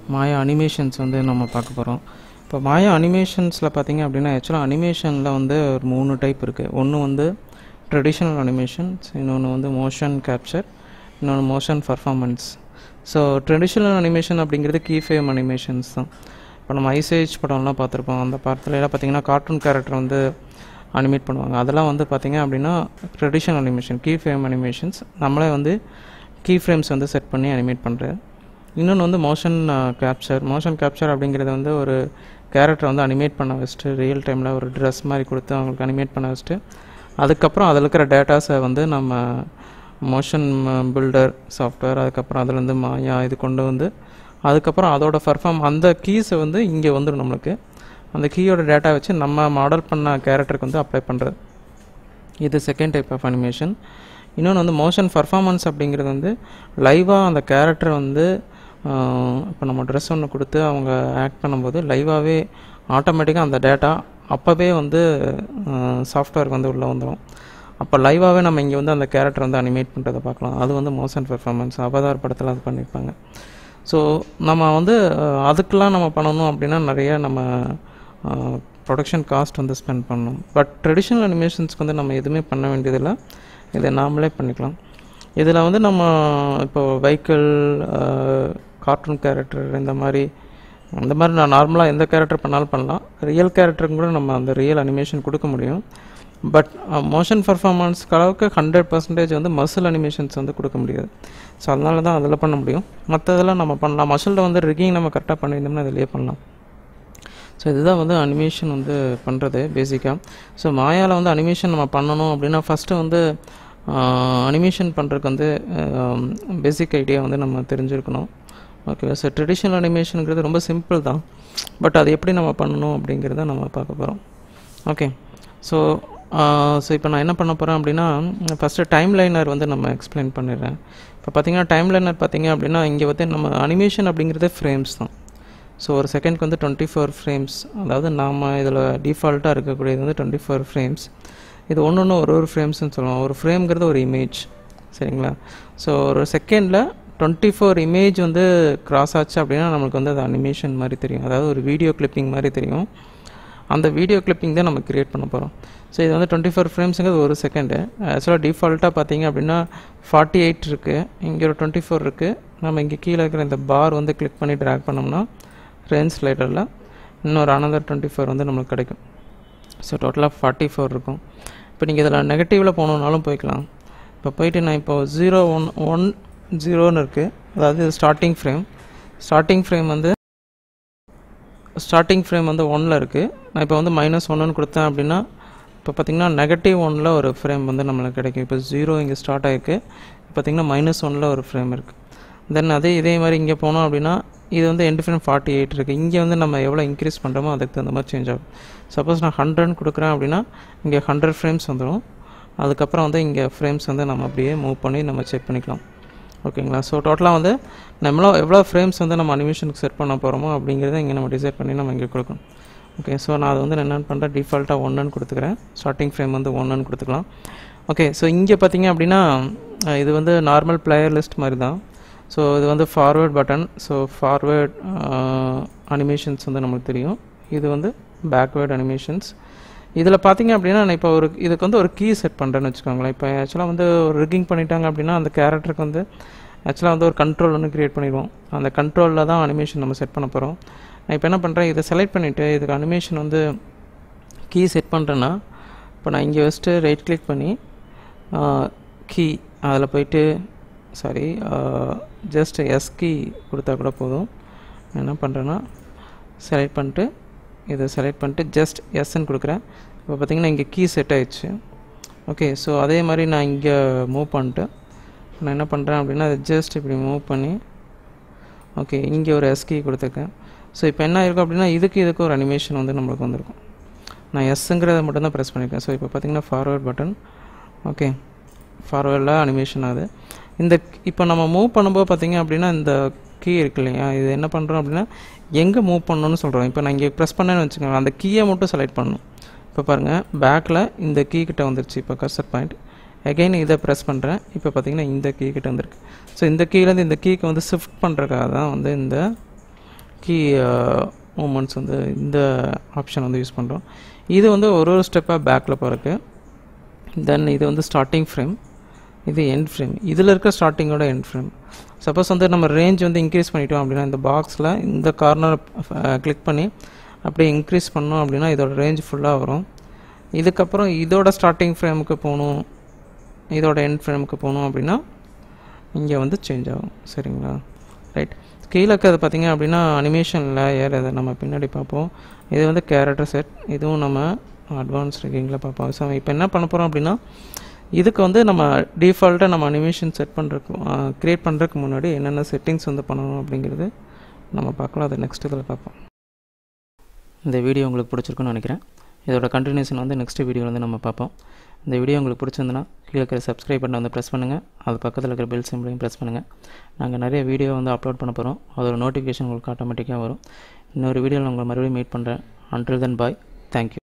மாயா animations வந்து நம்ம பார்க்க போகிறோம் இப்போ மாயா அனிமேஷன்ஸில் பார்த்தீங்க அப்படின்னா ஆக்சுவலாக அனிமேஷனில் வந்து ஒரு மூணு டைப் இருக்குது ஒன்று வந்து ட்ரெடிஷ்னல் அனிமேஷன்ஸ் இன்னொன்று வந்து மோஷன் கேப்சர் இன்னொன்று motion performance so traditional animation அப்படிங்கிறது கீ ஃபேம் அனிமேஷன்ஸ் தான் இப்போ நம்ம ஐசேஜ் படம்லாம் பார்த்துருப்போம் அந்த படத்துலலாம் பார்த்தீங்கன்னா கார்ட்டூன் கேரக்டர் வந்து அனிமேட் பண்ணுவாங்க அதெல்லாம் வந்து பார்த்திங்க அப்படின்னா traditional animation key frame animations நம்மளே வந்து கீ ஃப்ரேம்ஸ் வந்து செட் பண்ணி அனிமேட் பண்ணுறது இன்னொன்று வந்து மோஷன் கேப்சர் மோஷன் கேப்சர் அப்படிங்கிறது வந்து ஒரு கேரக்டர் வந்து அனிமேட் பண்ண வச்சுட்டு ரியல் டைமில் ஒரு ட்ரெஸ் மாதிரி கொடுத்து அவங்களுக்கு அனிமேட் பண்ண வச்சுட்டு அதுக்கப்புறம் அதில் இருக்கிற டேட்டாஸை வந்து நம்ம மோஷன் பில்டர் சாஃப்ட்வேர் அதுக்கப்புறம் அதுலேருந்து மாயா இது கொண்டு வந்து அதுக்கப்புறம் அதோட பர்ஃபார்ம் அந்த கீஸை வந்து இங்கே வந்துடும் நம்மளுக்கு அந்த கீயோட டேட்டா வச்சு நம்ம மாடல் பண்ண கேரக்டருக்கு வந்து அப்ளை பண்ணுறது இது செகண்ட் டைப் ஆஃப் அனிமேஷன் இன்னொன்று வந்து மோஷன் பர்ஃபார்மன்ஸ் அப்படிங்கிறது வந்து லைவாக அந்த கேரக்டர் வந்து இப்போ நம்ம ட்ரெஸ் ஒன்று கொடுத்து அவங்க ஆக்ட் பண்ணும்போது லைவாகவே ஆட்டோமேட்டிக்காக அந்த டேட்டா அப்போவே வந்து சாஃப்ட்வேருக்கு வந்து உள்ளே வந்துடும் அப்போ லைவாகவே நம்ம இங்கே வந்து அந்த கேரக்டர் வந்து அனிமேட் பண்ணுறதை பார்க்கலாம் அது வந்து மோஷன் பெர்ஃபார்மன்ஸ் அவதார் படத்தில் அது பண்ணியிருப்பாங்க ஸோ நம்ம வந்து அதுக்கெலாம் நம்ம பண்ணணும் அப்படின்னா நிறைய நம்ம ப்ரொடக்ஷன் காஸ்ட் வந்து ஸ்பெண்ட் பண்ணணும் பட் ட்ரெடிஷ்னல் அனிமேஷன்ஸ்க்கு வந்து நம்ம எதுவுமே பண்ண வேண்டியதில்லை இதை நாமளே பண்ணிக்கலாம் இதில் வந்து நம்ம இப்போ வெஹிக்கிள் கார்ட்டூன் கேரக்டர் இந்த மாதிரி அந்த மாதிரி நான் நார்மலாக எந்த கேரக்டர் பண்ணாலும் பண்ணலாம் ரியல் கேரக்டருக்கு கூட நம்ம அந்த ரியல் அனிமேஷன் கொடுக்க முடியும் பட் மோஷன் பர்ஃபார்மன்ஸ்க்கு அளவுக்கு ஹண்ட்ரட் பர்சன்டேஜ் வந்து மசில் அனிமேஷன்ஸ் வந்து கொடுக்க முடியாது ஸோ அதனால தான் அதில் பண்ண முடியும் மற்றதெல்லாம் நம்ம பண்ணலாம் மசிலில் வந்து ரிக்கிங் நம்ம கரெக்டாக பண்ணியிருந்தோம்னா இதிலேயே பண்ணலாம் ஸோ இதுதான் வந்து அனிமேஷன் வந்து பண்ணுறது பேசிக்காக ஸோ மாயாவில் வந்து அனிமேஷன் நம்ம பண்ணணும் அப்படின்னா ஃபஸ்ட்டு வந்து அனிமேஷன் பண்ணுறதுக்கு வந்து பேசிக் ஐடியா வந்து நம்ம தெரிஞ்சிருக்கணும் ஓகே ஸோ ட்ரெடிஷ்னல் அனிமேஷனுங்கிறது ரொம்ப சிம்பிள் தான் பட் அது எப்படி நம்ம பண்ணணும் அப்படிங்கிறத நம்ம பார்க்க போகிறோம் ஓகே ஸோ ஸோ இப்போ நான் என்ன பண்ண போகிறேன் அப்படின்னா ஃபஸ்ட்டு டைம் லைனர் வந்து நம்ம எக்ஸ்பிளைன் பண்ணிடுறேன் இப்போ பார்த்தீங்கன்னா டைம் லைனர் பார்த்தீங்க அப்படின்னா இங்கே வந்து நம்ம அனிமேஷன் அப்படிங்கிறதே ஃப்ரேம்ஸ் தான் ஸோ ஒரு செகண்ட்க்கு வந்து டுவெண்ட்டி ஃபோர் ஃப்ரேம்ஸ் அதாவது நாம் இதில் டிஃபால்ட்டாக இருக்கக்கூடியது வந்து டுவெண்ட்டி ஃபோர் ஃப்ரேம்ஸ் இது ஒன்று ஒன்று ஒரு ஒரு ஃப்ரேம்ஸ்னு சொல்லுவோம் ஒரு ஃப்ரேம்ங்கிறது ஒரு இமேஜ் சரிங்களா ஸோ ஒரு செகண்டில் டுவெண்ட்டி ஃபோர் இமேஜ் வந்து க்ராஸ் ஆச்சு அப்படின்னா நம்மளுக்கு வந்து அது அனிமேஷன் மாதிரி தெரியும் அதாவது ஒரு வீடியோ கிளிப்பிங் மாதிரி தெரியும் அந்த வீடியோ கிளிப்பிங் தான் நம்ம க்ரியேட் பண்ண போகிறோம் ஸோ இது வந்து டுவெண்ட்டி ஃபோர் ஃப்ரேம்ஸுங்கிறது ஒரு செகண்டு ஆக்சுவலாக டிஃபால்ட்டாக பார்த்தீங்க அப்படின்னா ஃபார்ட்டி எயிட் இருக்குது இங்கே ஒரு டுவெண்ட்டி ஃபோர் இருக்குது நம்ம இங்கே கீழே இருக்கிற இந்த பார் வந்து கிளிக் பண்ணி ட்ராக் பண்ணோம்னா ரேஞ்ச் ஸ்லைடரில் இன்னொரு அனதர் டுவெண்ட்டி ஃபோர் வந்து நம்மளுக்கு கிடைக்கும் ஸோ டோட்டலாக ஃபார்ட்டி ஃபோர் இருக்கும் இப்போ நீங்கள் இதில் நெகட்டிவில் போகணுன்னாலும் போய்க்கலாம் இப்போ போயிட்டு நான் இப்போ ஜீரோ ஒன் ஒன் ஜீரோன்னு இருக்குது அதாவது ஸ்டார்டிங் ஃப்ரேம் ஸ்டார்டிங் ஃப்ரேம் வந்து ஸ்டார்டிங் ஃப்ரேம் வந்து ஒன்னில் இருக்குது நான் இப்போ வந்து மைனஸ் ஒன்றுன்னு கொடுத்தேன் அப்படின்னா இப்போ பார்த்திங்கன்னா நெகட்டிவ் ஒனில் ஒரு ஃப்ரேம் வந்து நம்மளுக்கு கிடைக்கும் இப்போ ஜீரோ இங்கே ஸ்டார்ட் ஆகிருக்கு பார்த்திங்கன்னா மைனஸ் ஒனில் ஒரு ஃப்ரேம் இருக்குது தென் அதே இதே மாதிரி இங்கே போனோம் அப்படின்னா இது வந்து எண்டு ஃப்ரேம் ஃபார்ட்டி எயிட் இருக்குது இங்கே வந்து நம்ம எவ்வளோ இன்க்ரீஸ் பண்ணுறோமோ அதுக்கு தகுந்த மாதிரி சேஞ்ச் ஆகும் சப்போஸ் நான் ஹண்ட்ரட்னு கொடுக்குறேன் அப்படின்னா இங்கே ஹண்ட்ரட் ஃப்ரேம்ஸ் வந்துடும் அதுக்கப்புறம் வந்து இங்கே ஃப்ரேம்ஸ் வந்து நம்ம அப்படியே மூவ் பண்ணி நம்ம செக் பண்ணிக்கலாம் ஓகேங்களா ஸோ டோட்டலாக வந்து நம்மளோ எவ்வளோ ஃப்ரேம்ஸ் வந்து நம்ம அனிமேஷனுக்கு செட் பண்ண போகிறோமோ அப்படிங்கிறத இங்கே நம்ம டிசைட் பண்ணி நம்ம இங்கே கொடுக்கணும் ஓகே ஸோ நான் அது வந்து என்னென்னு பண்ணுறேன் டிஃபால்ட்டாக ஒன்றுன்னு கொடுத்துக்கிறேன் ஸ்டார்டிங் ஃப்ரேம் வந்து ஒன்றுன்னு கொடுத்துக்கலாம் ஓகே ஸோ இங்கே பார்த்தீங்க அப்படின்னா இது வந்து நார்மல் பிளேயர் லிஸ்ட் மாதிரி தான் ஸோ இது வந்து forward button so forward animations வந்து நமக்கு தெரியும் இது வந்து பேக்வேர்ட் அனிமேஷன்ஸ் இதில் பார்த்தீங்க அப்படின்னா நான் இப்போ ஒரு இதுக்கு வந்து ஒரு கீ செட் பண்ணுறேன்னு வச்சுக்கோங்களேன் இப்போ ஆக்சுவலாக வந்து ஒரு ரிக்கிங் பண்ணிட்டாங்க அப்படின்னா அந்த கேரக்டருக்கு வந்து ஆக்சுவலாக வந்து ஒரு கண்ட்ரோல் ஒன்று க்ரியேட் பண்ணிடுவோம் அந்த கண்ட்ரோலில் தான் அனிமேஷன் நம்ம செட் பண்ண போகிறோம் நான் இப்போ என்ன பண்ணுறேன் இதை செலக்ட் பண்ணிவிட்டு இதுக்கு அனிமேஷன் வந்து கீ செட் பண்ணுறேன்னா இப்போ நான் இங்கே வச்சுட்டு ரைட் கிளிக் பண்ணி கீ அதில் போயிட்டு சாரி ஜஸ்ட் எஸ் கீ கொடுத்தா கூட போதும் என்ன பண்ணுறேன்னா செலக்ட் பண்ணிட்டு இதை செலக்ட் பண்ணிட்டு ஜஸ்ட் எஸ்ன்னு கொடுக்குறேன் இப்போ பார்த்தீங்கன்னா இங்கே கீ செட் ஆயிடுச்சு ஓகே ஸோ அதே மாதிரி நான் இங்கே மூவ் பண்ணிட்டு நான் என்ன பண்ணுறேன் அப்படின்னா அதை ஜஸ்ட் இப்படி மூவ் பண்ணி ஓகே இங்கே ஒரு எஸ் கீ கொடுத்துருக்கேன் ஸோ இப்போ என்ன இருக்கும் அப்படின்னா இதுக்கு இதுக்கு ஒரு அனிமேஷன் வந்து நம்மளுக்கு வந்திருக்கும் நான் எஸ்ஸுங்கிறத மட்டும் தான் ப்ரெஸ் பண்ணியிருக்கேன் ஸோ இப்போ பார்த்தீங்கன்னா ஃபார்வேர்ட் பட்டன் ஓகே ஃபார்வேர்டில் அனிமேஷன் ஆகுது இந்த இப்போ நம்ம மூவ் பண்ணும்போது பார்த்தீங்க அப்படின்னா இந்த கீ இருக்கு இல்லையா இது என்ன பண்ணுறோம் அப்படின்னா எங்கே மூவ் பண்ணணும்னு சொல்கிறோம் இப்போ நான் இங்கே ப்ரெஸ் பண்ணேன்னு வச்சுக்கோங்க அந்த கீயை மட்டும் செலக்ட் பண்ணணும் இப்போ பாருங்கள் பேக்கில் இந்த கீ கிட்ட வந்துருச்சு இப்போ கர்சர் பாயிண்ட் அகைன் இதை ப்ரெஸ் பண்ணுறேன் இப்போ பார்த்தீங்கன்னா இந்த கீ கிட்ட வந்திருக்கு ஸோ இந்த கீலேருந்து இந்த கீக்கு வந்து ஷிஃப்ட் பண்ணுறதுக்காக தான் வந்து இந்த கீ மூமெண்ட்ஸ் வந்து இந்த ஆப்ஷன் வந்து யூஸ் பண்ணுறோம் இது வந்து ஒரு ஒரு ஸ்டெப்பாக பேக்கில் போகிறக்கு தென் இது வந்து ஸ்டார்டிங் ஃப்ரேம் இது எண்ட் ஃப்ரேம் இதில் இருக்க ஸ்டார்டிங்கோட எண்ட் ஃப்ரேம் சப்போஸ் வந்து நம்ம ரேஞ்ச் வந்து இன்க்ரீஸ் பண்ணிட்டோம் அப்படின்னா இந்த பாக்ஸில் இந்த கார்னர் கிளிக் பண்ணி அப்படியே இன்க்ரீஸ் பண்ணோம் அப்படின்னா இதோட ரேஞ்ச் ஃபுல்லாக வரும் இதுக்கப்புறம் இதோட ஸ்டார்டிங் ஃப்ரேமுக்கு போகணும் இதோட எண்ட் ஃப்ரேமுக்கு போகணும் அப்படின்னா இங்கே வந்து சேஞ்ச் ஆகும் சரிங்களா ரைட் கீழே இருக்கிறது பார்த்தீங்க அப்படின்னா அனிமேஷன் லேயர் அதை நம்ம பின்னாடி பார்ப்போம் இது வந்து கேரக்டர் செட் இதுவும் நம்ம அட்வான்ஸ் ரிகிங்கில் பார்ப்போம் ஸோ இப்போ என்ன பண்ண போகிறோம் அப்படின்னா இதுக்கு வந்து நம்ம டிஃபால்ட்டாக நம்ம அனிமேஷன் செட் பண்ணுறதுக்கு க்ரியேட் பண்ணுறதுக்கு முன்னாடி என்னென்ன செட்டிங்ஸ் வந்து பண்ணணும் அப்படிங்கிறது நம்ம பார்க்கலாம் அதை நெக்ஸ்ட் இதில் பார்ப்போம் இந்த வீடியோ உங்களுக்கு பிடிச்சிருக்குன்னு நினைக்கிறேன் இதோட கண்டினியூஷன் வந்து நெக்ஸ்ட் வீடியோவில் வந்து நம்ம பார்ப்போம் இந்த வீடியோ உங்களுக்கு பிடிச்சிருந்துன்னா கீழே இருக்கிற சப்ஸ்கிரைப் பட்டனை வந்து ப்ரெஸ் பண்ணுங்கள் அது பக்கத்தில் இருக்கிற பெல் சிம்பிளையும் ப்ரெஸ் பண்ணுங்கள் நாங்கள் நிறைய வீடியோ வந்து அப்லோட் பண்ண போகிறோம் அதோட நோட்டிஃபிகேஷன் உங்களுக்கு ஆட்டோமேட்டிக்காக வரும் இன்னொரு வீடியோவில் உங்களை மறுபடியும் மீட் பண்ணுறேன் அன்டில் தென் பாய் தேங்க்யூ